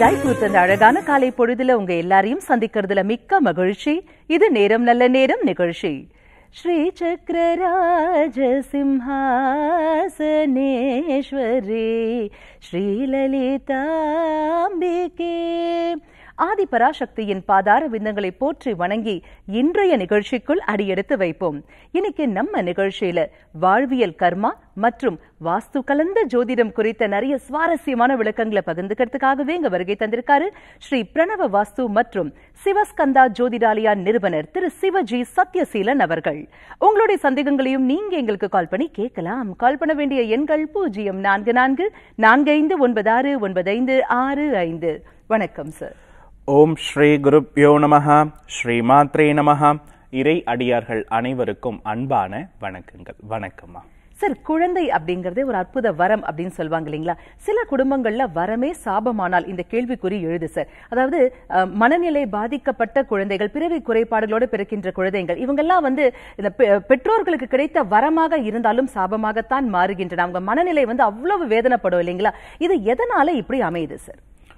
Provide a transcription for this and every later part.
அழகாய் பூத்த அந்த அழகான காலை பொழுதுல உங்க எல்லாரையும் சந்திக்கிறதுல மிக்க மகிழ்ச்சி இது நேரம் நல்ல நேரம் நிகழ்ச்சி ஸ்ரீ சக்கரராஜ சிம்ஹாசனேஸ்வரி ஸ்ரீலலிதாம்பிகே ஆதி பராசக்தியின் பாதார விந்தங்களை போற்றி வணங்கி இன்றைய நிகழ்ச்சிக்குள் அடியெடுத்து வைப்போம் இன்னைக்கு நம்ம நிகழ்ச்சியில வாழ்வியல் கர்மா மற்றும் வாஸ்து கலந்த ஜோதிடம் குறித்த நிறைய சுவாரஸ்யமான விளக்கங்களை பகிர்ந்துக்கிறதுக்காகவே இங்க வருகை தந்திருக்காரு ஸ்ரீ பிரணவ வாஸ்து மற்றும் சிவஸ்கந்தா ஜோதிடாலயா நிறுவனர் திரு சிவஜி சத்யசீலன் அவர்கள் உங்களுடைய சந்தேகங்களையும் நீங்க எங்களுக்கு கால் பண்ணி கேட்கலாம் கால் பண்ண வேண்டிய எண்கள் பூஜ்ஜியம் நான்கு நான்கு நான்கு ஐந்து ஒன்பது ஆறு ஒன்பது ஐந்து ஆறு ஐந்து வணக்கம் சார் ஓம் ஸ்ரீ குருப்யோ நமஹ ஸ்ரீ மாத்ரே நமஹ இறை அடியார்கள் அனைவருக்கும் அன்பான வணக்கங்கள் வணக்கம்மா சார் குழந்தை அப்படிங்கறதே ஒரு அற்புத வரம் அப்படின்னு சொல்லுவாங்க இல்லைங்களா சில குடும்பங்கள்ல வரமே சாபமானால் இந்த கேள்விக்குறி எழுது சார் அதாவது அஹ், மனநிலை பாதிக்கப்பட்ட குழந்தைகள் பிறவி குறைபாடுகளோடு பிறக்கின்ற குழந்தைகள் இவங்கெல்லாம் வந்து இந்த பெ- பெற்றோர்களுக்கு கிடைத்த வரமாக இருந்தாலும் சாபமாகத்தான் மாறுகின்றன அவங்க மனநிலை வந்து அவ்வளவு வேதனைப்படும் இல்லைங்களா இது எதனால இப்படி அமையுது சார்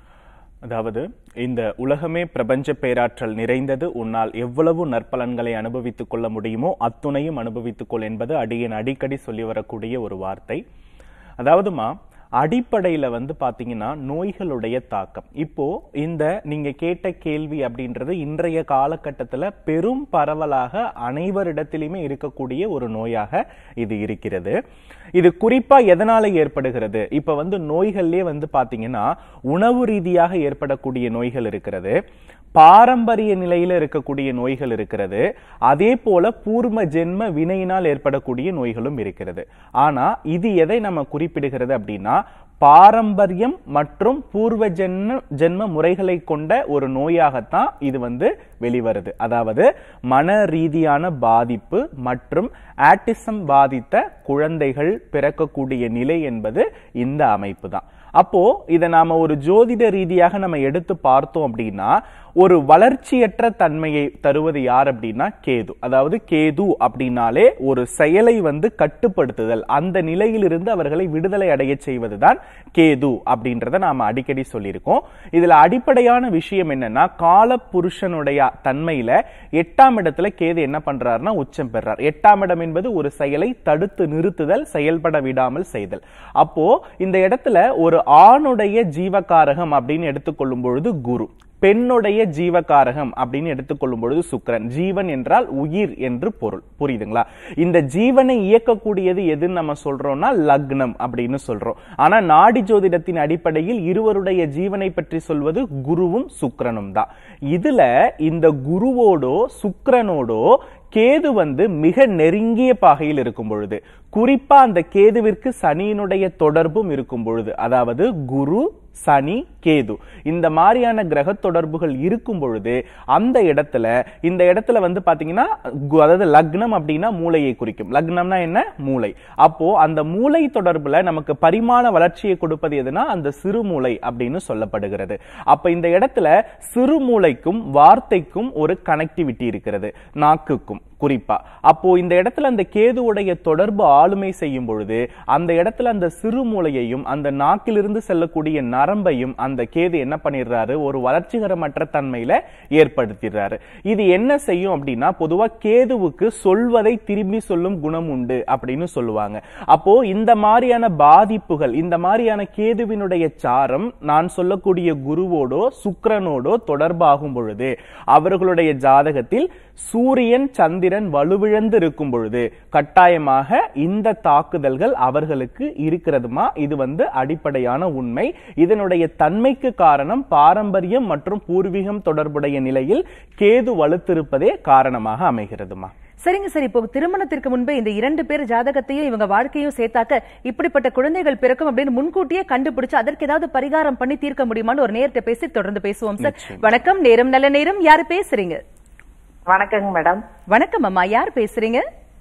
அதாவது இந்த உலகமே பிரபஞ்ச பேராற்றல் நிறைந்தது உன்னால் எவ்வளவு நற்பலன்களை அனுபவித்துக் கொள்ள முடியுமோ அத்துணையும் அனுபவித்துக் கொள் என்பது அடியேன் அடிக்கடி சொல்லி வரக்கூடிய ஒரு வார்த்தை அதாவதுமா அடிப்படையில வந்து பாத்தீங்கன்னா நோய்களுடைய தாக்கம் இப்போ இந்த நீங்க கேட்ட கேள்வி அப்படின்றது இன்றைய காலகட்டத்துல பெரும் பரவலாக அனைவரிடத்திலுமே இருக்கக்கூடிய ஒரு நோயாக இது இருக்கிறது இது குறிப்பா எதனால ஏற்படுகிறது இப்ப வந்து நோய்கள்லயே வந்து பாத்தீங்கன்னா உணவு ரீதியாக ஏற்படக்கூடிய நோய்கள் இருக்கிறது பாரம்பரிய நிலையில இருக்கக்கூடிய நோய்கள் இருக்கிறது அதே போல பூர்வ ஜென்ம வினையினால் ஏற்படக்கூடிய நோய்களும் இருக்கிறது ஆனா இது எதை நம்ம குறிப்பிடுகிறது அப்படின்னா பாரம்பரியம் மற்றும் பூர்வ ஜென்ம ஜென்ம முறைகளை கொண்ட ஒரு நோயாகத்தான் இது வந்து வெளிவருது அதாவது மன ரீதியான பாதிப்பு மற்றும் ஆட்டிசம் பாதித்த குழந்தைகள் பிறக்கக்கூடிய நிலை என்பது இந்த அமைப்பு தான் அப்போ இதை நாம ஒரு ஜோதிட ரீதியாக நம்ம எடுத்து பார்த்தோம் அப்படின்னா ஒரு வளர்ச்சியற்ற தன்மையை தருவது யார் அப்படின்னா கேது அதாவது கேது அப்படின்னாலே ஒரு செயலை வந்து கட்டுப்படுத்துதல் அந்த நிலையிலிருந்து அவர்களை விடுதலை அடைய செய்வதுதான் கேது அப்படின்றத நாம அடிக்கடி சொல்லியிருக்கோம் இதுல அடிப்படையான விஷயம் என்னன்னா கால புருஷனுடைய தன்மையில எட்டாம் இடத்துல கேது என்ன பண்றாருன்னா உச்சம் பெறார் எட்டாம் இடம் என்பது ஒரு செயலை தடுத்து நிறுத்துதல் செயல்பட விடாமல் செய்தல் அப்போ இந்த இடத்துல ஒரு ஆணுடைய ஜீவகாரகம் அப்படின்னு எடுத்துக்கொள்ளும் பொழுது குரு பெண்ணுடைய ஜீவகாரகம் அப்படின்னு எடுத்துக்கொள்ளும் பொழுது சுக்கிரன் ஜீவன் என்றால் உயிர் என்று பொருள் புரியுதுங்களா இந்த ஜீவனை இயக்கக்கூடியது எதுன்னு நம்ம சொல்றோம்னா லக்னம் அப்படின்னு சொல்றோம் ஆனா நாடி ஜோதிடத்தின் அடிப்படையில் இருவருடைய ஜீவனை பற்றி சொல்வது குருவும் சுக்கிரனும் தான் இதுல இந்த குருவோடோ சுக்கிரனோடோ கேது வந்து மிக நெருங்கிய பாகையில் இருக்கும் பொழுது குறிப்பா அந்த கேதுவிற்கு சனியினுடைய தொடர்பும் இருக்கும் பொழுது அதாவது குரு சனி கேது இந்த மாதிரியான கிரக தொடர்புகள் இருக்கும் பொழுது அந்த இடத்துல இந்த இடத்துல வந்து பாத்தீங்கன்னா கு- அதாவது லக்னம் அப்படின்னா மூளையை குறிக்கும் லக்னம்னா என்ன மூளை அப்போ அந்த மூளை தொடர்புல நமக்கு பரிமாண வளர்ச்சியை கொடுப்பது எதுனா அந்த சிறுமூளை அப்படின்னு சொல்லப்படுகிறது அப்ப இந்த இடத்துல சிறுமூளைக்கும் வார்த்தைக்கும் ஒரு கனெக்டிவிட்டி இருக்கிறது நாக்குக்கும் குறிப்பா அப்போ இந்த இடத்துல அந்த கேதுவுடைய தொடர்பு ஆளுமை செய்யும் பொழுது அந்த இடத்துல அந்த சிறுமூளையையும் அந்த நாக்கிலிருந்து செல்லக்கூடிய நரம்பையும் அந்த கேது என்ன பண்ணிடுறாரு ஒரு வளர்ச்சிகரமற்ற தன்மையில ஏற்படுத்திடுறாரு இது என்ன செய்யும் அப்படின்னா பொதுவா கேதுவுக்கு சொல்வதை திரும்பி சொல்லும் குணம் உண்டு அப்படின்னு சொல்லுவாங்க அப்போ இந்த மாதிரியான பாதிப்புகள் இந்த மாதிரியான கேதுவினுடைய சாரம் நான் சொல்லக்கூடிய குருவோடோ சுக்கிரனோடோ தொடர்பாகும் பொழுது அவர்களுடைய ஜாதகத்தில் சூரியன் சந்திரன் வலுவிழந்து இருக்கும் பொழுது கட்டாயமாக இந்த தாக்குதல்கள் அவர்களுக்கு இருக்கிறதுமா இது வந்து அடிப்படையான உண்மை இதனுடைய தன்மைக்கு காரணம் பாரம்பரியம் மற்றும் பூர்வீகம் தொடர்புடைய நிலையில் கேது வலுத்திருப்பதே காரணமாக அமைகிறதுமா சரிங்க சார் இப்போ திருமணத்திற்கு முன்பே இந்த இரண்டு பேர் ஜாதகத்தையும் இவங்க வாழ்க்கையும் சேர்த்தாக்க இப்படிப்பட்ட குழந்தைகள் பிறக்கும் அப்படின்னு முன்கூட்டியே கண்டுபிடிச்சு அதற்கு ஏதாவது பரிகாரம் பண்ணி தீர்க்க முடியுமான்னு ஒரு நேரத்தை பேசி தொடர்ந்து பேசுவோம் சார் வணக்கம் நேரம் நல்ல நேரம் யாரு பேசுறீங்க வணக்கங்க மேடம் வணக்கம் அம்மா யார் பேசுறீங்க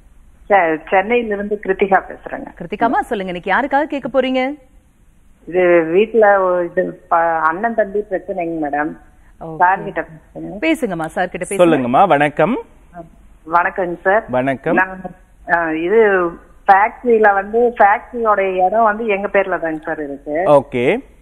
செ- சென்னையில இருந்து கிருத்திகா பேசுறேங்க கிருத்திகாமா சொல்லுங்க இன்னைக்கு யாருக்காக கேட்க போறீங்க இது வீட்டுல ஒரு இது ப- அண்ணன் தம்பி பிரச்சனைங்க மேடம் சார் கிட்ட பேசுறேங்க பேசுங்கம்மா சார் கிட்ட பேசுங்க சொல்லுங்கம்மா வணக்கம் வணக்கங்க சார் வணக்கம் நாங்க ஆ, இது ஃபேக்டரியில வந்து ஃபேக்டரியோட இடம் வந்து எங்க பேர்ல தாங்க சார் இருக்கு ஓகே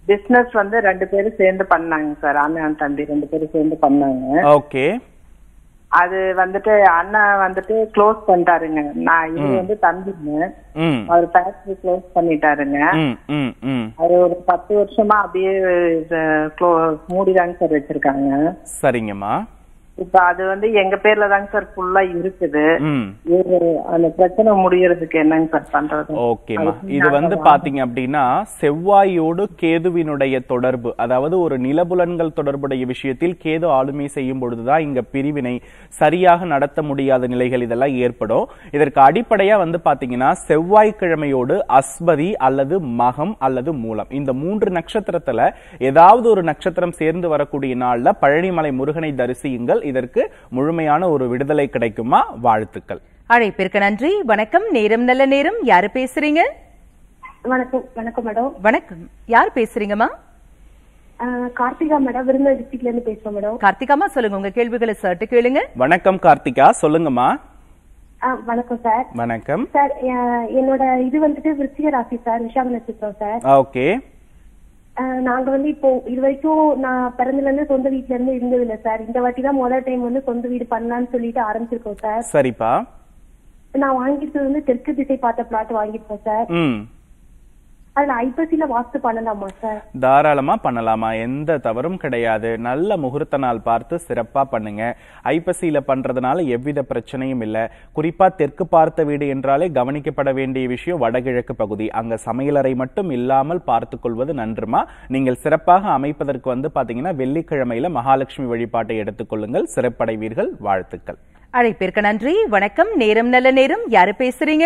பிசினஸ் வந்து ரெண்டு பேரும் சேர்ந்து பண்ணாங்க சார் அண்ணன் தம்பி ரெண்டு பேரும் சேர்ந்து பண்ணாங்க ஓகே அது வந்துட்டு அண்ணன் வந்துட்டு க்ளோஸ் பண்ணிட்டாருங்க நான் இது வந்து தம்பிங்க ம் அவர் ஃபேக்டரி க்ளோஸ் பண்ணிட்டாருங்க ம் ம் ம் அது ஒரு பத்து வருஷமா அப்படியே மூடிதாங்க சார் வச்சிருக்காங்க சரிங்கம்மா இப்ப அது வந்து எங்க பேர்ல தாங்க சார் ஃபுல்லா இருக்குது ம் இது அந்த பிரச்சனை முடியறதுக்கு என்னங்க சார் பண்றது ஓகேம்மா இது வந்து பாத்தீங்க அப்படின்னா செவ்வாயோடு கேதுவினுடைய தொடர்பு அதாவது ஒரு நிலபுலன்கள் தொடர்புடைய விஷயத்தில் கேது ஆளுமை செய்யும் பொழுதுதான் இங்க பிரிவினை சரியாக நடத்த முடியாத நிலைகள் இதெல்லாம் ஏற்படும் இதற்கு அடிப்படையா வந்து பாத்தீங்கன்னா செவ்வாய்க்கிழமையோடு அஸ்பதி அல்லது மகம் அல்லது மூலம் இந்த மூன்று நட்சத்திரத்துல ஏதாவது ஒரு நட்சத்திரம் சேர்ந்து வரக்கூடிய நாள்ல பழனிமலை முருகனை தரிசியுங்கள் இதற்கு முழுமையான ஒரு விடுதலை கிடைக்குமா வாழ்த்துக்கள் அழைப்பிற்கு நன்றி வணக்கம் நேரம் நல்ல நேரம் யாரு பேசுறீங்க வணக்கம் வணக்கம் மேடம் வணக்கம் யார் பேசுறீங்கம்மா ஆஹ் கார்த்திகா மேடம் விருந்தர் டிஸ்ட்ரிக்ட்ல இருந்து பேசுறோம் மேடம் கார்த்திகாமா சொல்லுங்க உங்க கேள்விகளை சர்ட்டு கேளுங்க வணக்கம் கார்த்திகா சொல்லுங்கம்மா ஆஹ் வணக்கம் சார் வணக்கம் சார் ஆஹ் என்னோட இது வந்துட்டு விருச்சிக ராசி சார் விஷாக நட்சத்திரம் சார் ஓகே ஆஹ் நாங்க வந்து இப்போ இது வரைக்கும் நான் பிறந்ததுல இருந்து சொந்த வீட்ல இருந்து இருந்தது இல்ல சார் இந்த வாட்டி தான் முதல் டைம் வந்து சொந்த வீடு பண்ணலாம்னு சொல்லிட்டு ஆரம்பிச்சிருக்கோம் சார் சரிப்பா நான் வாங்கிட்டு வந்து தெற்கு திசை பார்த்த பிளாட் வாங்கியிருக்கோம் சார் ம் அதுல ஐப்பசியில வாஸ்து பண்ணலாமா சார் தாராளமா பண்ணலாமா எந்த தவறும் கிடையாது நல்ல முகூர்த்த நாள் பார்த்து சிறப்பா பண்ணுங்க ஐப்பசியில பண்றதுனால எவ்வித பிரச்சனையும் இல்ல குறிப்பா தெற்கு பார்த்த வீடு என்றாலே கவனிக்கப்பட வேண்டிய விஷயம் வடகிழக்கு பகுதி அங்க சமையலறை மட்டும் இல்லாமல் பார்த்து கொள்வது நன்றுமா நீங்கள் சிறப்பாக அமைப்பதற்கு வந்து பாத்தீங்கன்னா வெள்ளிக்கிழமையில மகாலட்சுமி வழிபாட்டை எடுத்துக்கொள்ளுங்கள் சிறப்படைவீர்கள் வாழ்த்துக்கள் அழைப்பிற்கு நன்றி வணக்கம் நேரம் நல்ல நேரம் யாரு பேசுறீங்க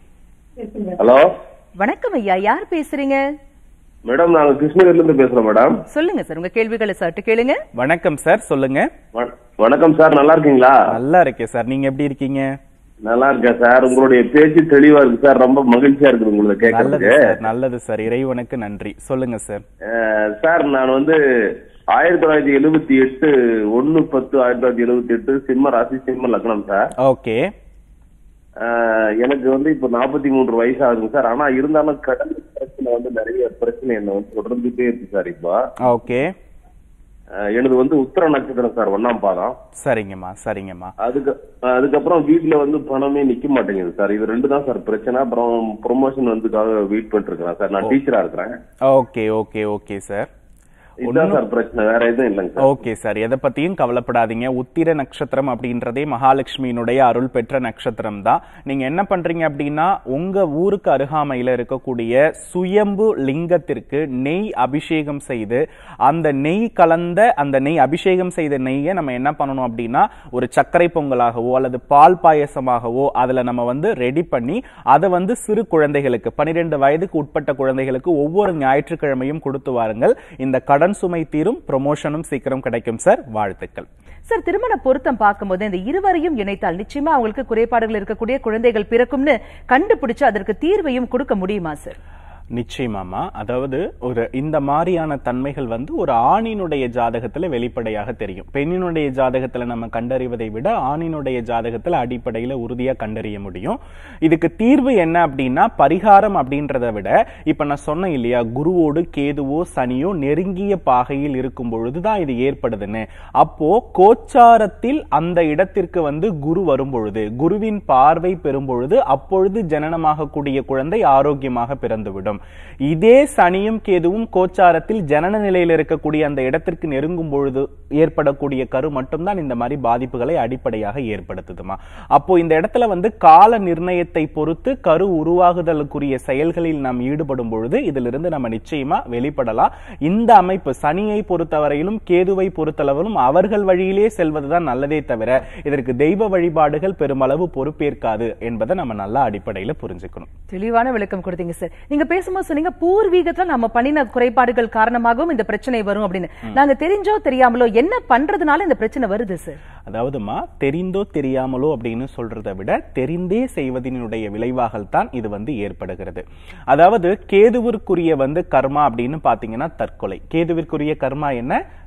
ஹலோ வணக்கம் ஐயா யார் பேசுறீங்க மேடம் நாங்க கிருஷ்ணகிரில இருந்து பேசுறோம் மேடம் சொல்லுங்க சார் உங்க கேள்விகளை சர்ட்டு கேளுங்க வணக்கம் சார் சொல்லுங்க வ- வணக்கம் சார் நல்லா இருக்கீங்களா நல்லா இருக்கேன் சார் நீங்க எப்படி இருக்கீங்க நல்லா இருக்கேன் சார் உங்களுடைய பேச்சு தெளிவா இருக்கு சார் ரொம்ப மகிழ்ச்சியா இருக்குது உங்களுக்கு நல்லது கேட்கறதுக்கு சார் நல்லது சார் இறைவனுக்கு நன்றி சொல்லுங்க சார் அஹ், சார் நான் வந்து ஆயிரத்தி தொள்ளாயிரத்தி எழுபத்தி எட்டு ஒன்னு பத்து ஆயிரத்தி தொள்ளாயிரத்தி எழுபத்தி எட்டு சிம்ம ராசி சிம்ம லக்னம் சார் ஓகே அஹ், எனக்கு வந்து இப்ப நாற்பத்தி மூன்று வயசு ஆகுதுங்க சார் ஆனா இருந்தாலும் கடன் பிரச்சனை வந்து நிறைய பிரச்சனை என்ன வந்து தொடர்ந்துட்டே இருக்கு சார் இப்போ ஓகே அஹ், எனது வந்து உத்தர நட்சத்திரம் சார் ஒன்னாம் பாதம் சரிங்கம்மா சரிங்கம்மா அதுக்கு அதுக்கப்புறம் வீட்ல வந்து பணமே நிக்க மாட்டேங்குது சார் இது ரெண்டு தான் சார் பிரச்சனை அப்புறம் ப்ரொமோஷன் வந்துக்காக வெயிட் பண்ணிட்டு இருக்கிறேன் சார் நான் டீச்சரா இருக்கிறேன் ஓகே ஓகே ஓகே சார் இதுதான் சார் பிரச்சனை வேற எதுவும் இல்லைங்க சார் ஓகே சார் எதை பத்தியும் கவலைப்படாதீங்க உத்திர நட்சத்திரம் அப்படின்றதே மகாலட்சுமியினுடைய அருள் பெற்ற நட்சத்திரம் தான் நீங்க என்ன பண்றீங்க அப்படின்னா உங்க ஊருக்கு அருகாமையில இருக்கக்கூடிய சுயம்பு லிங்கத்திற்கு நெய் அபிஷேகம் செய்து அந்த நெய் கலந்த அந்த நெய் அபிஷேகம் செய்த நெய்யை நம்ம என்ன பண்ணணும் அப்படின்னா ஒரு சர்க்கரை பொங்கலாகவோ அல்லது பால் பாயசமாகவோ அதுல நம்ம வந்து ரெடி பண்ணி அதை வந்து சிறு குழந்தைகளுக்கு பனிரெண்டு வயதுக்கு உட்பட்ட குழந்தைகளுக்கு ஒவ்வொரு ஞாயிற்றுக்கிழமையும் கொடுத்து வாருங்கள் இந்த கடன் சுமை தீரும் ப்ரொமோஷனும் சீக்கிரம் கிடைக்கும் சார் வாழ்த்துக்கள் சார் திருமண பொருத்தம் பார்க்கும்போது இந்த இருவரையும் இணைத்தால் நிச்சயமா அவங்களுக்கு குறைபாடுகள் இருக்கக்கூடிய குழந்தைகள் பிறக்கும்னு கண்டுபிடிச்சு அதற்கு தீர்வையும் கொடுக்க முடியுமா சார் நிச்சயமாமா அதாவது ஒரு இந்த மாதிரியான தன்மைகள் வந்து ஒரு ஆணினுடைய ஜாதகத்துல வெளிப்படையாக தெரியும் பெண்ணினுடைய ஜாதகத்துல நம்ம கண்டறிவதை விட ஆணினுடைய ஜாதகத்துல அடிப்படையில உறுதியா கண்டறிய முடியும் இதுக்கு தீர்வு என்ன அப்படின்னா பரிகாரம் அப்படின்றத விட இப்ப நான் சொன்னேன் இல்லையா குருவோடு கேதுவோ சனியோ நெருங்கிய பாகையில் இருக்கும் பொழுதுதான் இது ஏற்படுதுன்னு அப்போ கோச்சாரத்தில் அந்த இடத்திற்கு வந்து குரு வரும் பொழுது குருவின் பார்வை பெறும் பொழுது அப்பொழுது ஜனனமாகக்கூடிய குழந்தை ஆரோக்கியமாக பிறந்துவிடும் இதே சனியும் கேதுவும் கோச்சாரத்தில் ஜனன நிலையில் இருக்கக்கூடிய அந்த இடத்திற்கு நெருங்கும் பொழுது ஏற்படக்கூடிய கரு மட்டும்தான் இந்த மாதிரி பாதிப்புகளை அடிப்படையாக ஏற்படுத்துதுமா அப்போ இந்த இடத்துல வந்து கால நிர்ணயத்தை பொறுத்து கரு உருவாகுதலுக்குரிய செயல்களில் நாம் ஈடுபடும் பொழுது இதிலிருந்து நம்ம நிச்சயமா வெளிப்படலாம் இந்த அமைப்பு சனியை பொறுத்தவரையிலும் கேதுவை பொறுத்தளவிலும் அவர்கள் வழியிலே செல்வதுதான் நல்லதே தவிர இதற்கு தெய்வ வழிபாடுகள் பெருமளவு பொறுப்பேற்காது என்பதை நம்ம நல்லா அடிப்படையில புரிஞ்சுக்கணும் தெளிவான விளக்கம் கொடுத்தீங்க சார் நீங்க பேசும்போது சொன்னீங்க பூர்வீகத்துல நம்ம பண்ணின குறைபாடுகள் காரணமாகவும் இந்த பிரச்சனை வரும் அப்படின்னு நாங்க தெரிஞ்சோ தெரியாமலோ என்ன பண்றதுனால இந்த பிரச்சனை வருது சார் அதாவதுமா தெரிந்தோ தெரியாமலோ அப்படின்னு சொல்றதை விட தெரிந்தே செய்வதனுடைய விளைவாகத்தான் இது வந்து ஏற்படுகிறது அதாவது கேதுவிற்குரிய வந்து கர்மா அப்படின்னு பாத்தீங்கன்னா தற்கொலை கேதுவிற்குரிய கர்மா என்ன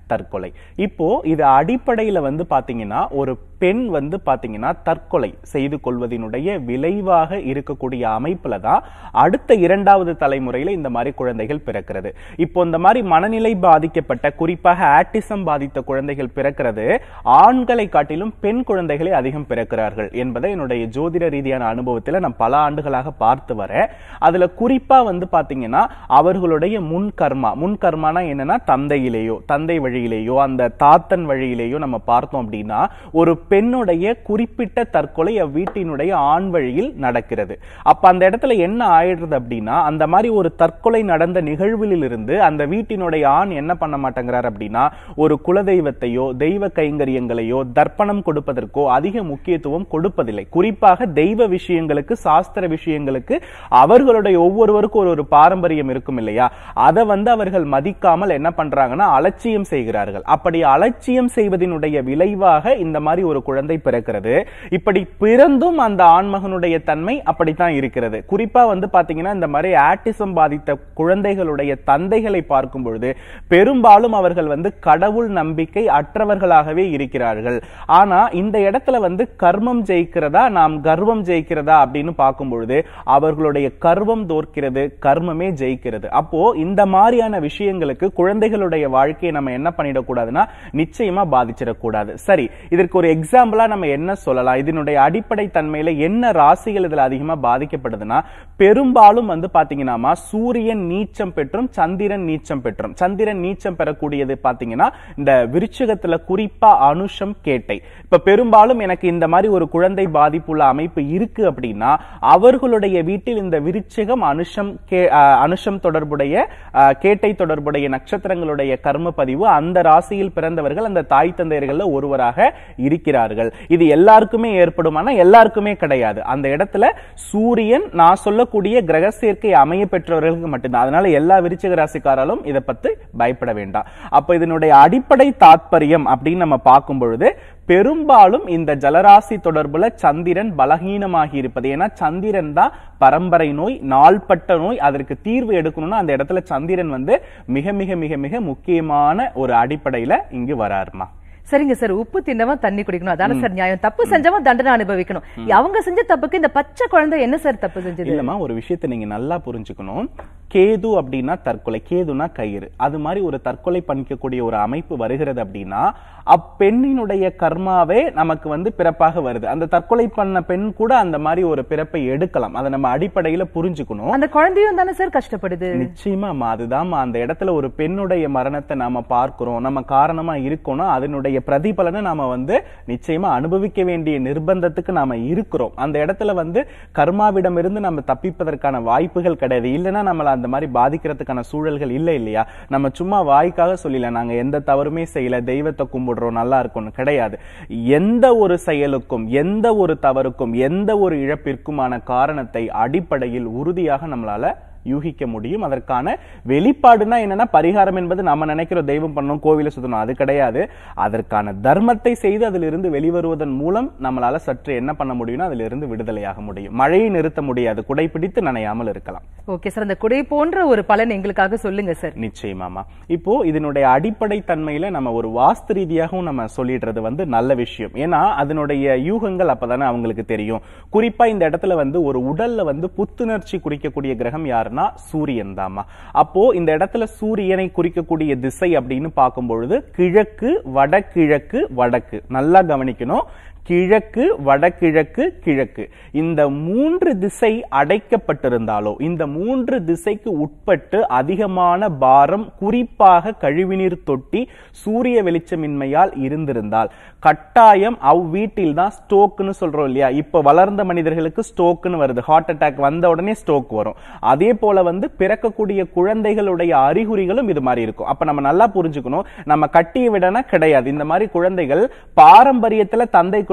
தற்கொலை இப்போ இது அடிப்படையில வந்து பாத்தீங்கன்னா ஒரு பெண் வந்து பாத்தீங்கன்னா தற்கொலை செய்து கொள்வதனுடைய விளைவாக இருக்கக்கூடிய அமைப்புல தான் அடுத்த இரண்டாவது தலைமுறையில இந்த மாதிரி குழந்தைகள் பிறக்கிறது இப்போ இந்த மாதிரி மனநிலை பாதிக்கப்பட்ட குறிப்பாக ஆட்டிசம் பாதித்த குழந்தைகள் பிறக்கிறது ஆண்களை காட்டிலும் பெண் குழந்தைகளை அதிகம் பிறக்கிறார்கள் என்பதை என்னுடைய ஜோதிட ரீதியான அனுபவத்துல நான் பல ஆண்டுகளாக பார்த்து வரேன் அதுல குறிப்பா வந்து பாத்தீங்கன்னா அவர்களுடைய முன் கர்மா முன் கர்மானா என்னன்னா தந்தையிலேயோ தந்தை வழியிலேயோ அந்த தாத்தன் வழியிலேயோ நம்ம பார்த்தோம் அப்படின்னா ஒரு பெண்ணுடைய குறிப்பிட்ட தற்கொலை அவ்வீட்டினுடைய ஆண் வழியில் நடக்கிறது அப்ப அந்த இடத்துல என்ன ஆயிடுறது அப்படின்னா அந்த மாதிரி ஒரு தற்கொலை நடந்த நிகழ்வில் இருந்து அந்த வீட்டினுடைய ஆண் என்ன பண்ண மாட்டேங்கிறார் அப்படின்னா ஒரு குலதெய்வத்தையோ தெய்வ கைங்கரியங்களையோ தர்ப்பணம் கொடுப்பதற்கோ அதிக முக்கியத்துவம் கொடுப்பதில்லை குறிப்பாக தெய்வ விஷயங்களுக்கு சாஸ்திர விஷயங்களுக்கு அவர்களுடைய ஒவ்வொருவருக்கும் ஒரு ஒரு பாரம்பரியம் இருக்கும் இல்லையா அதை வந்து அவர்கள் மதிக்காமல் என்ன பண்றாங்கன்னா அலட்சியம் செய்கிறார்கள் அப்படி அலட்சியம் செய்வதனுடைய விளைவாக இந்த மாதிரி ஒரு குழந்தை பிறக்கிறது இப்படி பிறந்தும் அந்த ஆண்மகனுடைய தன்மை அப்படித்தான் இருக்கிறது குறிப்பா வந்து பாத்தீங்கன்னா இந்த மாதிரி ஆட்டிசம் பாதித்த குழந்தைகளுடைய தந்தைகளை பார்க்கும் பொழுது பெரும்பாலும் அவர்கள் வந்து கடவுள் நம்பிக்கை அற்றவர்களாகவே இருக்கிறார்கள் ஆனா இந்த இடத்துல வந்து கர்மம் ஜெயிக்கிறதா நாம் கர்வம் ஜெயிக்கிறதா அப்படின்னு பார்க்கும் பொழுது அவர்களுடைய கர்வம் தோற்கிறது கர்மமே ஜெயிக்கிறது அப்போ இந்த மாதிரியான விஷயங்களுக்கு குழந்தைகளுடைய வாழ்க்கையை நம்ம என்ன பண்ணிடக்கூடாதுன்னா நிச்சயமா பாதிச்சிடக்கூடாது சரி இதற்கு ஒரு எக்ஸாம்பிளா நம்ம என்ன சொல்லலாம் இதனுடைய அடிப்படை தன்மையில என்ன ராசிகள் இதுல அதிகமா பாதிக்கப்படுதுன்னா பெரும்பாலும் வந்து பாத்தீங்கன்னா சூரியன் நீச்சம் பெற்றும் சந்திரன் நீச்சம் பெற்றும் சந்திரன் நீச்சம் பெறக்கூடியது பாத்தீங்கன்னா இந்த விருச்சகத்துல குறிப்பா அனுஷம் கேட்டை இப்ப பெரும்பாலும் எனக்கு இந்த மாதிரி ஒரு குழந்தை பாதிப்புள்ள அமைப்பு இருக்கு அப்படின்னா அவர்களுடைய வீட்டில் இந்த விருச்சிகம் அனுஷம் கே- அஹ், அனுஷம் தொடர்புடைய அஹ், கேட்டை தொடர்புடைய நட்சத்திரங்களுடைய கர்ம பதிவு அந்த ராசியில் பிறந்தவர்கள் அந்த தாய் தந்தையர்கள்ல ஒருவராக இருக்கிறார்கள் இது எல்லாருக்குமே ஏற்படுமானா எல்லாருக்குமே கிடையாது அந்த இடத்துல சூரியன் நான் சொல்லக்கூடிய கிரக சேர்க்கை அமைய பெற்றவர்களுக்கு மட்டும்தான் அதனால எல்லா விருச்சிக ராசிக்காராலும் இதை பத்தி பயப்பட வேண்டாம் அப்ப இதனுடைய அடிப்படை தாத்பரியம் அப்படின்னு நம்ம பார்க்கும் பொழுது பெரும்பாலும் இந்த ஜலராசி தொடர்புல சந்திரன் பலகீனமாகி இருப்பது ஏன்னா சந்திரன் தான் பரம்பரை நோய் நாள்பட்ட நோய் அதற்கு தீர்வு எடுக்கணும்னா அந்த இடத்துல சந்திரன் வந்து மிக மிக மிக மிக முக்கியமான ஒரு அடிப்படையில இங்கு வராருமா சரிங்க சார் உப்பு தின்னவன் தண்ணி குடிக்கணும் அதான சார் நியாயம் தப்பு செஞ்சவன் தண்டனை அனுபவிக்கணும் அவங்க செஞ்ச தப்புக்கு இந்த பச்சை குழந்தை என்ன சார் தப்பு செஞ்சது இல்லம்மா ஒரு விஷயத்தை நீங்க நல்லா புரிஞ்சுக்கணும் கேது அப்படின்னா தற்கொலை கேதுனா கயிறு அது மாதிரி ஒரு தற்கொலை பண்ணிக்கக்கூடிய ஒரு அமைப்பு வருகிறது அப்படின்னா அப்பெண்ணினுடைய கர்மாவே நமக்கு வந்து பிறப்பாக வருது அந்த தற்கொலை பண்ண பெண் கூட அந்த மாதிரி ஒரு பிறப்பை எடுக்கலாம் அதை நம்ம அடிப்படையில புரிஞ்சுக்கணும் அந்த குழந்தையும் தானே சார் கஷ்டப்படுது நிச்சயமாமா அதுதான்மா அந்த இடத்துல ஒரு பெண்ணுடைய மரணத்தை நாம பார்க்கிறோம் நம்ம காரணமா இருக்கோம்னா அதனுடைய பிரதிபலனை நாம வந்து நிச்சயமா அனுபவிக்க வேண்டிய நிர்பந்தத்துக்கு நாம இருக்கிறோம் அந்த இடத்துல வந்து கர்மாவிடம் இருந்து நம்ம தப்பிப்பதற்கான வாய்ப்புகள் கிடையாது இல்லைன்னா நம்மள அந்த மாதிரி பாதிக்கிறதுக்கான சூழல்கள் இல்லை இல்லையா நம்ம சும்மா வாய்க்காக சொல்லல நாங்க எந்த தவறுமே செய்யல தெய்வத்தை கும்பிடுறோம் நல்லா இருக்கும்னு கிடையாது எந்த ஒரு செயலுக்கும் எந்த ஒரு தவறுக்கும் எந்த ஒரு இழப்பிற்குமான காரணத்தை அடிப்படையில் உறுதியாக நம்மளால யூகிக்க முடியும் அதற்கான வெளிப்பாடுனா என்னன்னா பரிகாரம் என்பது நம்ம நினைக்கிற தெய்வம் பண்ணணும் கோவில சுத்தணும் அது கிடையாது அதற்கான தர்மத்தை செய்து அதிலிருந்து வெளிவருவதன் மூலம் நம்மளால சற்று என்ன பண்ண முடியும்னா அதிலிருந்து விடுதலையாக முடியும் மழையை நிறுத்த முடியாது குடைப்பிடித்து நனையாமல் இருக்கலாம் ஓகே சார் அந்த குடை போன்ற ஒரு பலன் எங்களுக்காக சொல்லுங்க சார் நிச்சயமாமா இப்போ இதனுடைய அடிப்படை தன்மையில நம்ம ஒரு வாஸ்து ரீதியாகவும் நம்ம சொல்லிடுறது வந்து நல்ல விஷயம் ஏன்னா அதனுடைய யூகங்கள் அப்பதானே அவங்களுக்கு தெரியும் குறிப்பா இந்த இடத்துல வந்து ஒரு உடல்ல வந்து புத்துணர்ச்சி குறிக்கக்கூடிய கிரகம் யாருன்னா சூரியன் தாமா அப்போ இந்த இடத்துல சூரியனை குறிக்கக்கூடிய திசை அப்படின்னு பார்க்கும் பொழுது கிழக்கு வடகிழக்கு வடக்கு நல்லா கவனிக்கணும் கிழக்கு வடகிழக்கு கிழக்கு இந்த மூன்று திசை அடைக்கப்பட்டிருந்தாலோ இந்த மூன்று திசைக்கு உட்பட்டு அதிகமான பாரம் குறிப்பாக கழிவுநீர் தொட்டி சூரிய வெளிச்சமின்மையால் இருந்திருந்தால் கட்டாயம் அவ்வீட்டில் தான் ஸ்டோக்னு சொல்றோம் இல்லையா இப்ப வளர்ந்த மனிதர்களுக்கு ஸ்டோக்னு வருது ஹார்ட் அட்டாக் வந்த உடனே ஸ்டோக் வரும் அதே போல வந்து பிறக்கக்கூடிய குழந்தைகளுடைய அறிகுறிகளும் இது மாதிரி இருக்கும் அப்ப நம்ம நல்லா புரிஞ்சுக்கணும் நம்ம கட்டிய விடனா கிடையாது இந்த மாதிரி குழந்தைகள் பாரம்பரியத்துல தந்தை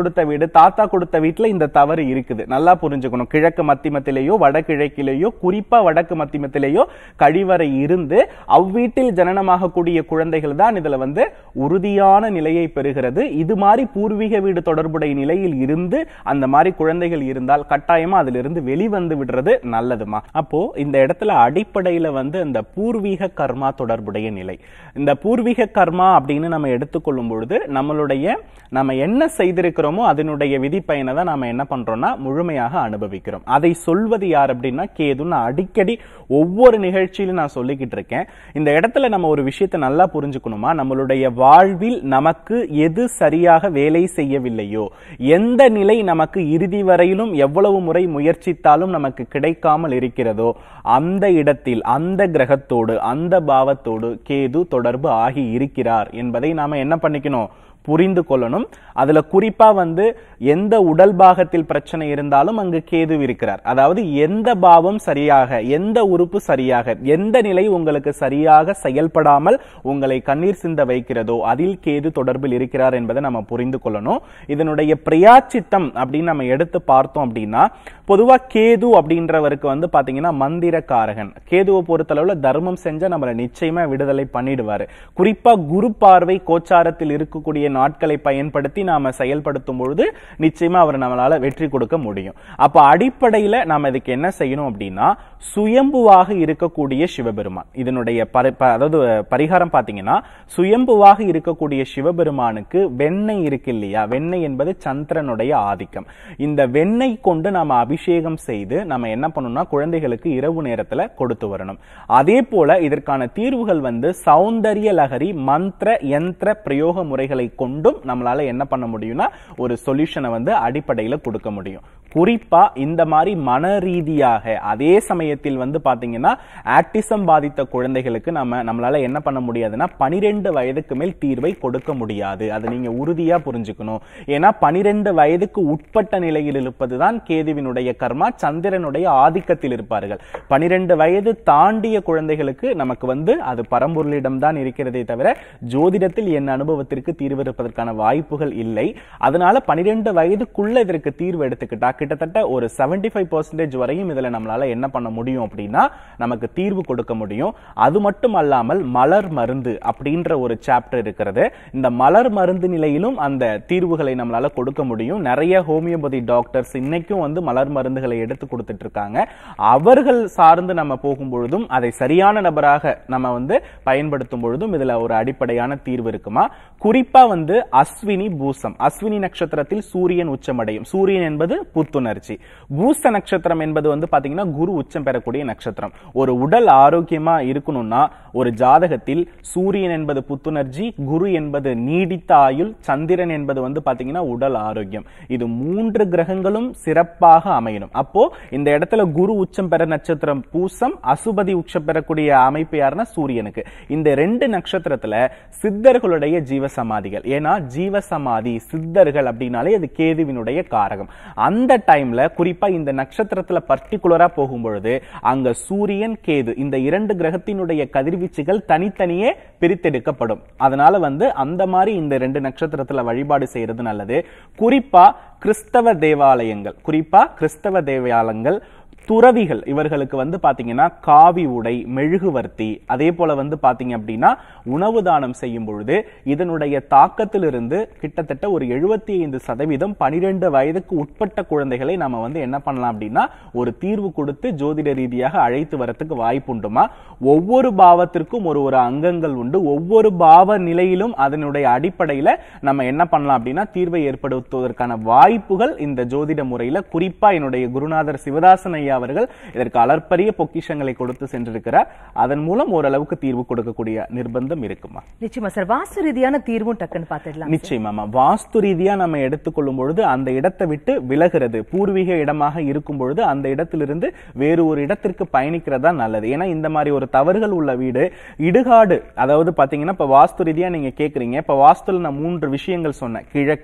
கொடுத்த வீடு தாத்தா கொடுத்த வீட்டுல இந்த தவறு இருக்குது நல்லா புரிஞ்சுக்கணும் கிழக்கு மத்திமத்திலேயோ வடகிழக்கிலேயோ குறிப்பா வடக்கு மத்திமத்திலேயோ கழிவறை இருந்து அவ்வீட்டில் ஜனனமாகக்கூடிய குழந்தைகள் தான் இதுல வந்து உறுதியான நிலையை பெறுகிறது இது மாதிரி பூர்வீக வீடு தொடர்புடைய நிலையில் இருந்து அந்த மாதிரி குழந்தைகள் இருந்தால் கட்டாயமா அதிலிருந்து வெளிவந்து விடுறது நல்லதுமா அப்போ இந்த இடத்துல அடிப்படையில வந்து அந்த பூர்வீக கர்மா தொடர்புடைய நிலை இந்த பூர்வீக கர்மா அப்படின்னு நம்ம எடுத்துக்கொள்ளும் பொழுது நம்மளுடைய நம்ம என்ன செய்திருக்கிறோமோ அதனுடைய விதிப்பயனை தான் நாம என்ன பண்றோம்னா முழுமையாக அனுபவிக்கிறோம் அதை சொல்வது யார் அப்படின்னா கேது நான் அடிக்கடி ஒவ்வொரு நிகழ்ச்சியிலும் நான் சொல்லிக்கிட்டு இருக்கேன் இந்த இடத்துல நம்ம ஒரு விஷயத்தை நல்லா புரிஞ்சுக்கணுமா நம்மளுடைய வாழ்வில் நமக்கு எது சரியாக வேலை செய்யவில்லையோ எந்த நிலை நமக்கு இறுதி வரையிலும் எவ்வளவு முறை முயற்சித்தாலும் நமக்கு கிடைக்காமல் இருக்கிறதோ அந்த இடத்தில் அந்த கிரகத்தோடு அந்த பாவத்தோடு கேது தொடர்பு ஆகி இருக்கிறார் என்பதை நாம என்ன பண்ணிக்கணும் புரிந்து கொள்ளணும் அதுல குறிப்பா வந்து எந்த உடல் பாகத்தில் பிரச்சனை இருந்தாலும் அங்கு கேது இருக்கிறார் அதாவது எந்த பாவம் சரியாக எந்த உறுப்பு சரியாக எந்த நிலை உங்களுக்கு சரியாக செயல்படாமல் உங்களை கண்ணீர் சிந்த வைக்கிறதோ அதில் கேது தொடர்பில் இருக்கிறார் என்பதை நம்ம புரிந்து கொள்ளணும் இதனுடைய பிரியாச்சித்தம் அப்படின்னு நம்ம எடுத்து பார்த்தோம் அப்படின்னா பொதுவா கேது அப்படின்றவருக்கு வந்து பாத்தீங்கன்னா மந்திரக்காரகன் கேதுவை பொறுத்தளவுல தர்மம் செஞ்சா நம்மளை நிச்சயமா விடுதலை பண்ணிடுவாரு குறிப்பா குரு பார்வை கோச்சாரத்தில் இருக்கக்கூடிய நாட்களை பயன்படுத்தி நாம செயல்படுத்தும் பொழுது நிச்சயமா அவர் நம்மளால வெற்றி கொடுக்க முடியும் அப்ப அடிப்படையில நாம இதுக்கு என்ன செய்யணும் அப்படின்னா சுயம்புவாக இருக்கக்கூடிய சிவபெருமான் இதனுடைய பரி- ப- அதாவது பரிகாரம் பாத்தீங்கன்னா சுயம்புவாக இருக்கக்கூடிய சிவபெருமானுக்கு வெண்ணெய் இருக்கு இல்லையா வெண்ணெய் என்பது சந்திரனுடைய ஆதிக்கம் இந்த வெண்ணெய் கொண்டு நாம அபிஷேகம் செய்து நம்ம என்ன பண்ணணும்னா குழந்தைகளுக்கு இரவு நேரத்துல கொடுத்து வரணும் அதே போல இதற்கான தீர்வுகள் வந்து சௌந்தரிய லகரி மந்திர யந்திர பிரயோக முறைகளை கொண்டும் நம்மளால என்ன பண்ண முடியும்னா ஒரு சொல்யூஷனை வந்து அடிப்படையில கொடுக்க முடியும் குறிப்பா இந்த மாதிரி மன ரீதியாக அதே சமயத்தில் வந்து பாத்தீங்கன்னா ஆட்டிசம் பாதித்த குழந்தைகளுக்கு நம்ம நம்மளால என்ன பண்ண முடியாதுன்னா பனிரெண்டு வயதுக்கு மேல் தீர்வை கொடுக்க முடியாது அதை நீங்க உறுதியா புரிஞ்சுக்கணும் ஏன்னா பனிரெண்டு வயதுக்கு உட்பட்ட நிலையில் இருப்பதுதான் கேதுவினுடைய கர்மா சந்திரனுடைய ஆதிக்கத்தில் இருப்பார்கள் பனிரெண்டு வயது தாண்டிய குழந்தைகளுக்கு நமக்கு வந்து அது பரம்பொருளிடம் தான் இருக்கிறதே தவிர ஜோதிடத்தில் என் அனுபவத்திற்கு தீர்வு இருப்பதற்கான வாய்ப்புகள் இல்லை அதனால பனிரெண்டு வயதுக்குள்ள இதற்கு தீர்வு எடுத்துக்கிட்டா கிட்டத்தட்ட ஒரு 75% ஃபைவ் பர்சன்டேஜ் வரையும் இதுல நம்மளால என்ன பண்ண முடியும் அப்படின்னா நமக்கு தீர்வு கொடுக்க முடியும் அது மட்டும் அல்லாமல் மலர் மருந்து அப்படின்ற ஒரு சாப்டர் இருக்கிறது இந்த மலர் மருந்து நிலையிலும் அந்த தீர்வுகளை நம்மளால கொடுக்க முடியும் நிறைய ஹோமியோபதி டாக்டர்ஸ் இன்னைக்கும் வந்து மலர் மருந்துகளை எடுத்து கொடுத்துட்டு இருக்காங்க அவர்கள் சார்ந்து நம்ம போகும் பொழுதும் அதை சரியான நபராக நம்ம வந்து பயன்படுத்தும் பொழுதும் இதுல ஒரு அடிப்படையான தீர்வு இருக்குமா குறிப்பா வந்து அஸ்வினி பூசம் அஸ்வினி நட்சத்திரத்தில் சூரியன் உச்சமடையும் சூரியன் என்பது புத்துணர்ச்சி பூச நட்சத்திரம் என்பது வந்து பாத்தீங்கன்னா குரு உச்சம் பெறக்கூடிய நட்சத்திரம் ஒரு உடல் ஆரோக்கியமா இருக்கணும்னா ஒரு ஜாதகத்தில் சூரியன் என்பது புத்துணர்ச்சி குரு என்பது நீடித்த ஆயுள் சந்திரன் என்பது வந்து பாத்தீங்கன்னா உடல் ஆரோக்கியம் இது மூன்று கிரகங்களும் சிறப்பாக அமையணும் அப்போ இந்த இடத்துல குரு உச்சம் பெற நட்சத்திரம் பூசம் அசுபதி உச்சம் பெறக்கூடிய அமைப்பு யாருன்னா சூரியனுக்கு இந்த ரெண்டு நட்சத்திரத்துல சித்தர்களுடைய ஜீவசமாதிகள் ஏன்னா ஜீவசமாதி சித்தர்கள் அப்படின்னாலே அது கேதுவினுடைய காரகம் அந்த டைம்ல குறிப்பா இந்த நட்சத்திரத்துல பர்டிகுலரா போகும் பொழுது அங்க சூரியன் கேது இந்த இரண்டு கிரகத்தினுடைய கதிர்வீச்சுகள் தனித்தனியே பிரித்தெடுக்கப்படும் அதனால வந்து அந்த மாதிரி இந்த ரெண்டு நட்சத்திரத்துல வழிபாடு செய்யறது நல்லது குறிப்பா கிறிஸ்தவ தேவாலயங்கள் குறிப்பா கிறிஸ்தவ தேவாலயங்கள் துறவிகள் இவர்களுக்கு வந்து பாத்தீங்கன்னா காவி உடை மெழுகுவர்த்தி அதே போல வந்து பாத்தீங்க அப்படின்னா உணவு தானம் செய்யும் பொழுது இதனுடைய தாக்கத்திலிருந்து கிட்டத்தட்ட ஒரு எழுபத்தி ஐந்து சதவீதம் பனிரெண்டு வயதுக்கு உட்பட்ட குழந்தைகளை நாம வந்து என்ன பண்ணலாம் அப்படின்னா ஒரு தீர்வு கொடுத்து ஜோதிட ரீதியாக அழைத்து வரத்துக்கு வாய்ப்பு உண்டுமா ஒவ்வொரு பாவத்திற்கும் ஒரு ஒரு அங்கங்கள் உண்டு ஒவ்வொரு பாவ நிலையிலும் அதனுடைய அடிப்படையில நம்ம என்ன பண்ணலாம் அப்படின்னா தீர்வை ஏற்படுத்துவதற்கான வாய்ப்புகள் இந்த ஜோதிட முறையில குறிப்பா என்னுடைய குருநாதர் சிவதாசன் ஐயா அவர்கள் இதற்கு அளப்பரிய பொக்கிஷங்களை கொடுத்து சென்றிருக்கிறார் அதன் மூலம் ஓரளவுக்கு தீர்வு கொடுக்கக்கூடிய நிர்பந்தம் இருக்குமா நிச்சயமா சார் வாஸ்து ரீதியான தீர்வும் டக்குன்னு பார்த்துடலாம் நிச்சயமாமா வாஸ்து ரீதியா நம்ம எடுத்துக்கொள்ளும் பொழுது அந்த இடத்தை விட்டு விலகிறது பூர்வீக இடமாக இருக்கும் பொழுது அந்த இடத்திலிருந்து வேறு ஒரு இடத்திற்கு பயணிக்கிறதா நல்லது ஏன்னா இந்த மாதிரி ஒரு தவறுகள் உள்ள வீடு இடுகாடு அதாவது பாத்தீங்கன்னா இப்ப வாஸ்து ரீதியா நீங்க கேக்குறீங்க இப்ப வாஸ்துல நான் மூன்று விஷயங்கள் சொன்னேன் கிழக்கு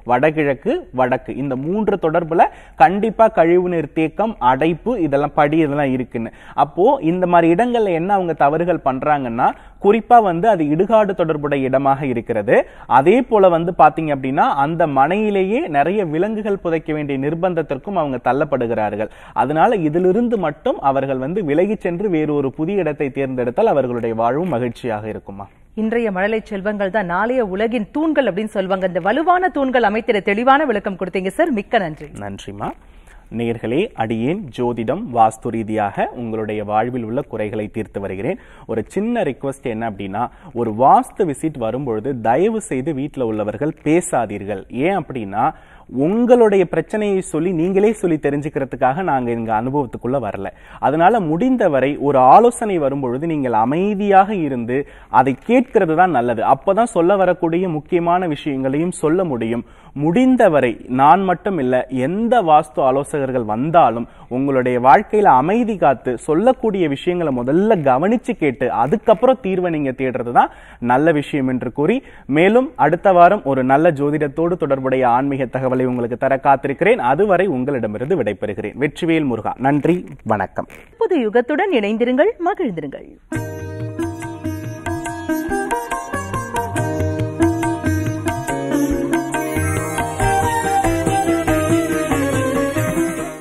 வடகிழக்கு வடக்கு இந்த மூன்று தொடர்புல கண்டிப்பா கழிவுநீர் தேக்கம் அடைப்பு இதெல்லாம் படி இதெல்லாம் இருக்குன்னு அப்போ இந்த மாதிரி இடங்கள்ல என்ன அவங்க தவறுகள் பண்றாங்கன்னா குறிப்பா வந்து அது இடுகாடு தொடர்புடைய இடமாக இருக்கிறது அதே போல வந்து பாத்தீங்க அப்படின்னா அந்த மனையிலேயே நிறைய விலங்குகள் புதைக்க வேண்டிய நிர்பந்தத்திற்கும் அவங்க தள்ளப்படுகிறார்கள் அதனால இதிலிருந்து மட்டும் அவர்கள் வந்து விலகி சென்று வேறு ஒரு புதிய இடத்தை தேர்ந்தெடுத்தால் அவர்களுடைய வாழ்வும் மகிழ்ச்சியாக இருக்குமா இன்றைய மழலை செல்வங்கள் தான் நாளைய உலகின் தூண்கள் அப்படின்னு சொல்லுவாங்க இந்த வலுவான தூண்கள் அமைத்திட தெளிவான விளக்கம் கொடுத்தீங்க சார் மிக்க நன்றி நன்றிமா நேர்களே அடியேன் ஜோதிடம் வாஸ்து ரீதியாக உங்களுடைய வாழ்வில் உள்ள குறைகளை தீர்த்து வருகிறேன் ஒரு சின்ன ரிக்வஸ்ட் என்ன அப்படின்னா ஒரு வாஸ்து விசிட் வரும்பொழுது தயவு செய்து வீட்டில் உள்ளவர்கள் பேசாதீர்கள் ஏன் அப்படின்னா உங்களுடைய பிரச்சனையை சொல்லி நீங்களே சொல்லி தெரிஞ்சுக்கிறதுக்காக நாங்க எங்க அனுபவத்துக்குள்ள வரல அதனால முடிந்தவரை ஒரு ஆலோசனை வரும்பொழுது நீங்கள் அமைதியாக இருந்து அதை கேட்கிறது தான் நல்லது அப்பதான் சொல்ல வரக்கூடிய முக்கியமான விஷயங்களையும் சொல்ல முடியும் முடிந்தவரை நான் மட்டும் இல்ல எந்த வாஸ்து ஆலோசகர்கள் வந்தாலும் உங்களுடைய வாழ்க்கையில அமைதி காத்து சொல்லக்கூடிய விஷயங்களை முதல்ல கவனிச்சு கேட்டு அதுக்கப்புறம் தீர்வை நீங்க தேடுறது தான் நல்ல விஷயம் என்று கூறி மேலும் அடுத்த வாரம் ஒரு நல்ல ஜோதிடத்தோடு தொடர்புடைய ஆன்மீக தகவலை உங்களுக்கு தர காத்திருக்கிறேன் அதுவரை உங்களிடமிருந்து விடைபெறுகிறேன் வெற்றிவேல் முருகா நன்றி வணக்கம் புது யுகத்துடன் இணைந்திருங்கள் மகிழ்ந்திருங்கள்